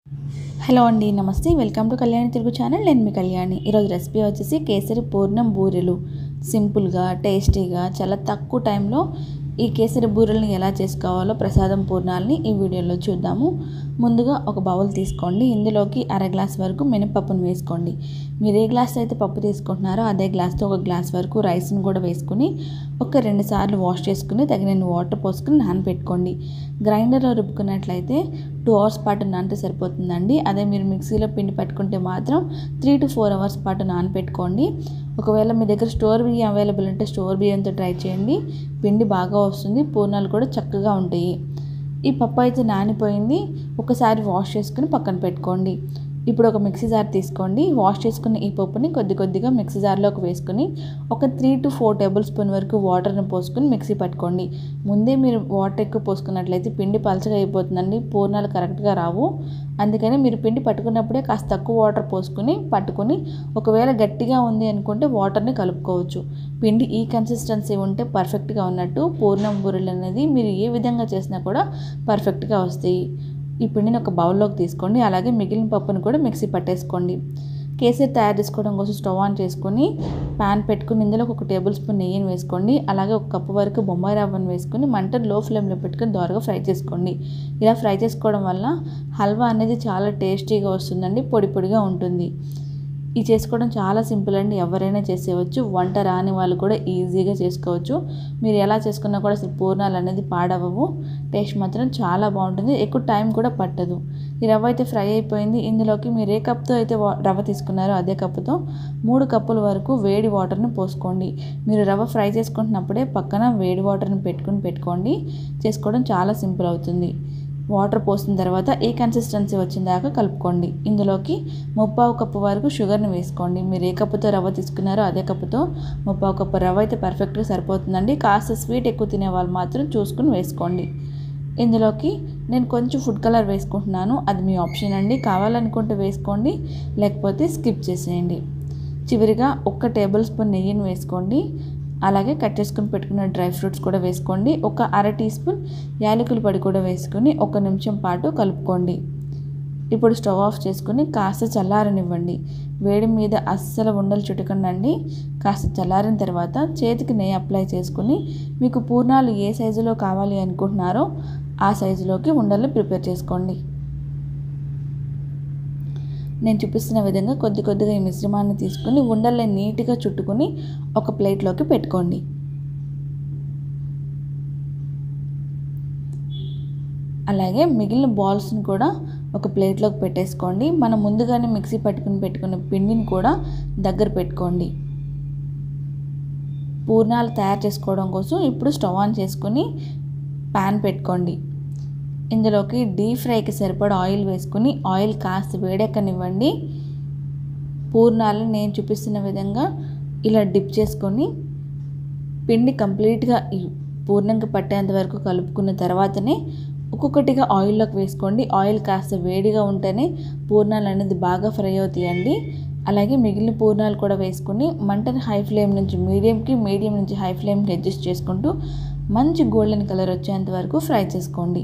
hello అండి నమస్తే welcome to Kalyani Telugu channel నేను మీ కళ్యాణి ఈరోజు రెసిపీ వచ్చేసి కేసరి పూర్ణం బూరెలు సింపుల్గా టేస్టీగా చాలా తక్కువ టైంలో ఈ కేసరి బూరెలను ఎలా చేసుకోవాలో ప్రసాదం పూర్ణాలని ఈ వీడియోలో చూద్దాము ముందుగా ఒక బౌల్ తీసుకోండి ఇందులోకి అర గ్లాస్ వరకు మినపప్పును వేసుకోండి మీరు ఏ గ్లాస్ అయితే పప్పు తీసుకుంటున్నారో అదే గ్లాస్తో ఒక గ్లాస్ వరకు రైస్ని కూడా వేసుకుని ఒక రెండు సార్లు వాష్ చేసుకుని తగినన్ని వాటర్ పోసుకుని నానబెట్టుకోండి గ్రైండర్లో రుబ్బుకున్నట్లయితే టూ అవర్స్ పాటు నానితే సరిపోతుందండి అదే మీరు మిక్సీలో పిండి పట్టుకుంటే మాత్రం త్రీ టు ఫోర్ అవర్స్ పాటు నానబెట్టుకోండి ఒకవేళ మీ దగ్గర స్టోర్ బియ్యం అవైలబుల్ ఉంటే స్టోర్ బియ్యంతో ట్రై చేయండి పిండి బాగా వస్తుంది పూర్ణాలు కూడా చక్కగా ఉంటాయి ఈ పప్పు అయితే నానిపోయింది ఒకసారి వాష్ చేసుకుని పక్కన పెట్టుకోండి ఇప్పుడు ఒక మిక్సీ జార్ తీసుకోండి వాష్ చేసుకున్న ఈ పప్పుని కొద్ది కొద్దిగా మిక్సీ జార్లోకి వేసుకుని ఒక three to four tablespoon వరకు వాటర్ని పోసుకుని మిక్సీ పట్టుకోండి ముందే మీరు వాటర్ ఎక్కువ పోసుకున్నట్లయితే పిండి పలచగా అయిపోతుందండి పూర్ణాలు కరెక్ట్గా రావు అందుకని మీరు పిండి పట్టుకున్నప్పుడే కాస్త తక్కువ వాటర్ పోసుకుని పట్టుకొని ఒకవేళ గట్టిగా ఉంది అనుకుంటే వాటర్ని కలుపుకోవచ్చు పిండి ఈ కన్సిస్టెన్సీ ఉంటే పర్ఫెక్ట్గా ఉన్నట్టు పూర్ణం బూరెలు అనేది మీరు ఏ విధంగా చేసినా కూడా పర్ఫెక్ట్గా వస్తాయి ఈ పిండిని ఒక బౌల్లోకి తీసుకోండి అలాగే మిగిలిన పప్పును కూడా మిక్సీ పట్టేసుకోండి కేసరి తయారు చేసుకోవడం కోసం స్టవ్ ఆన్ చేసుకొని ప్యాన్ పెట్టుకుని ఇందులో ఒక టేబుల్ స్పూన్ నెయ్యిని వేసుకోండి అలాగే ఒక కప్పు వరకు బొంబాయి రవ్వను వేసుకొని మంట లో ఫ్లేమ్లో పెట్టుకొని దోరగా ఫ్రై చేసుకోండి ఇలా ఫ్రై చేసుకోవడం వల్ల హల్వా అనేది చాలా టేస్టీగా వస్తుందండి పొడి పొడిగా ఉంటుంది ఇది చేసుకోవడం చాలా సింపుల్ అండి ఎవరైనా చేసేయవచ్చు వంట రాని వాళ్ళు కూడా ఈజీగా చేసుకోవచ్చు మీరు ఎలా చేసుకున్నా కూడా అసలు పూర్ణాలు అనేది పాడవవు టేస్ట్ మాత్రం చాలా బాగుంటుంది ఎక్కువ టైం కూడా పట్టదు ఈ రవ్వ అయితే ఫ్రై అయిపోయింది ఇందులోకి మీరు ఏ కప్తో అయితే రవ్వ తీసుకున్నారో అదే కప్పుతో మూడు కప్పుల వరకు వేడి వాటర్ని పోసుకోండి మీరు రవ్వ ఫ్రై చేసుకుంటున్నప్పుడే పక్కన వేడి వాటర్ని పెట్టుకుని పెట్టుకోండి చేసుకోవడం చాలా సింపుల్ అవుతుంది వాటర్ పోసిన తర్వాత ఏ కన్సిస్టెన్సీ వచ్చిన దాకా కలుపుకోండి ఇందులోకి ముప్పావు కప్పు వరకు షుగర్ని వేసుకోండి మీరు ఏ కప్పుతో రవ్వ తీసుకున్నారో అదే కప్పుతో ముప్పావు కప్పు రవ్వ అయితే పర్ఫెక్ట్గా సరిపోతుందండి కాస్త స్వీట్ ఎక్కువ తినే వాళ్ళు మాత్రం చూసుకుని వేసుకోండి ఇందులోకి నేను కొంచెం ఫుడ్ కలర్ వేసుకుంటున్నాను అది మీ ఆప్షన్ అండి కావాలనుకుంటే వేసుకోండి లేకపోతే స్కిప్ చేసేయండి చివరిగా ఒక్క టేబుల్ స్పూన్ నెయ్యిని వేసుకోండి అలాగే కట్ చేసుకుని పెట్టుకున్న డ్రై ఫ్రూట్స్ కూడా వేసుకోండి ఒక అర టీ స్పూన్ యాలకుల పొడి కూడా వేసుకుని ఒక నిమిషం పాటు కలుపుకోండి ఇప్పుడు స్టవ్ ఆఫ్ చేసుకుని కాస్త చల్లారనివ్వండి వేడి మీద అస్సలు ఉండలు చుట్టుకండి కాస్త చల్లారిన తర్వాత చేతికి నెయ్యి అప్లై చేసుకుని మీకు పూర్ణాలు ఏ సైజులో కావాలి అనుకుంటున్నారో ఆ సైజులోకి ఉండలు ప్రిపేర్ చేసుకోండి నేను చూపిస్తున్న విధంగా కొద్ది కొద్దిగా ఈ మిశ్రమాన్ని తీసుకుని ఉండల్ని నీట్గా చుట్టుకుని ఒక ప్లేట్లోకి పెట్టుకోండి అలాగే మిగిలిన బాల్స్ని కూడా ఒక ప్లేట్లోకి పెట్టేసుకోండి మనం ముందుగానే మిక్సీ పట్టుకుని పెట్టుకున్న పిండిని కూడా దగ్గర పెట్టుకోండి పూర్ణాలు తయారు చేసుకోవడం కోసం ఇప్పుడు స్టవ్ ఆన్ చేసుకుని ప్యాన్ పెట్టుకోండి ఇందులోకి డీప్ ఫ్రైకి సరిపడా ఆయిల్ వేసుకుని ఆయిల్ కాస్త వేడెక్కనివ్వండి పూర్ణాలను నేను చూపిస్తున్న విధంగా ఇలా డిప్ చేసుకొని పిండి కంప్లీట్గా పూర్ణంగా పట్టేంత వరకు కలుపుకున్న తర్వాతనే ఒక్కొక్కటిగా ఆయిల్లోకి వేసుకోండి ఆయిల్ కాస్త వేడిగా ఉంటేనే పూర్ణాలు అనేది బాగా ఫ్రై అవుతాయండి అలాగే మిగిలిన పూర్ణాలు కూడా వేసుకుని మంటని హై ఫ్లేమ్ నుంచి మీడియంకి మీడియం నుంచి హై ఫ్లేమ్కి అడ్జస్ట్ చేసుకుంటూ మంచి గోల్డెన్ కలర్ వచ్చేంత వరకు ఫ్రై చేసుకోండి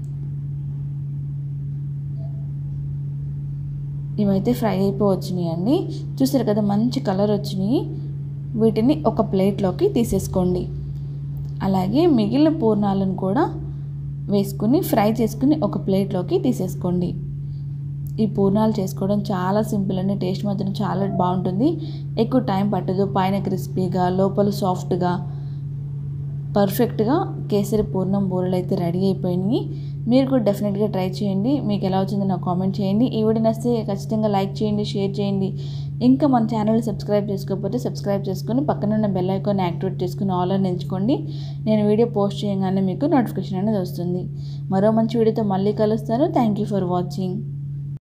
ఇవైతే ఫ్రై అయిపోవచ్చినాయి అండి చూసారు కదా మంచి కలర్ వచ్చినాయి వీటిని ఒక ప్లేట్లోకి తీసేసుకోండి అలాగే మిగిలిన పూర్ణాలను కూడా వేసుకుని ఫ్రై చేసుకుని ఒక ప్లేట్లోకి తీసేసుకోండి ఈ పూర్ణాలు చేసుకోవడం చాలా సింపుల్ అండి టేస్ట్ మాత్రం చాలా బాగుంటుంది ఎక్కువ టైం పట్టదు పైన క్రిస్పీగా లోపల సాఫ్ట్గా పర్ఫెక్ట్గా కేసరి పూర్ణం బూరెలు అయితే రెడీ అయిపోయినాయి మీరు కూడా డెఫినెట్గా ట్రై చేయండి మీకు ఎలా వచ్చిందో నాకు కామెంట్ చేయండి ఈ వీడియో నచ్చితే ఖచ్చితంగా లైక్ చేయండి షేర్ చేయండి ఇంకా మన ఛానల్ సబ్స్క్రైబ్ చేసుకోకపోతే సబ్స్క్రైబ్ చేసుకుని పక్కన ఉన్న బెల్ ఐకాన్ యాక్టివేట్ చేసుకుని ఆల్ అని ఎంచుకోండి నేను వీడియో పోస్ట్ చేయగానే మీకు నోటిఫికేషన్ అనేది వస్తుంది మరో మంచి వీడియోతో మళ్ళీ కలుస్తాను థ్యాంక్ యూ ఫర్ వాచింగ్